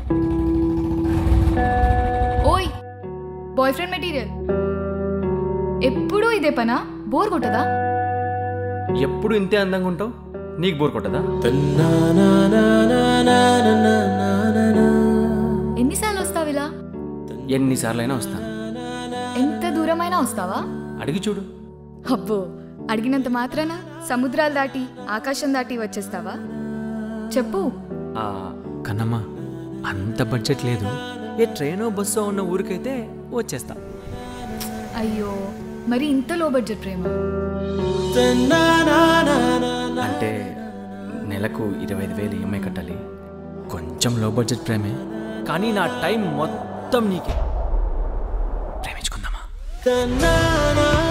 ఓయ్ boy friend material ఎప్పుడూ ఇదే పనా బోర్ కొట్టదా ఎప్పుడు ఇంతే అందంగా ఉంటావు నీకు బోర్ కొట్టదా ఎన్నిసార్లు వస్తావు ఇలా ఎన్నిసార్లైనా వస్తాను ఎంత దూరమైనా వస్తావా అడిగి చూడు అబ్బో అడిగినంత మాత్రాన సముద్రాలు దాటి ఆకాశం దాటి వచ్చేస్తావా చెప్పు ఆ, కన్నమ్మ అంత బడ్జెట్ లేదు ఏ ట్రైనో బస్సో ఉన్న ఊరికైతే వచ్చేస్తా అయ్యో మరి ఇంత లో బడ్జెట్ ప్రేమ అంటే నెలకు ఇరవై ఐదు వేలు ఈఎంఐ కట్టాలి కొంచెం లో బడ్జెట్ ప్రేమే కానీ నా టైం మొత్తం నీకే ప్రేమించుకుందామా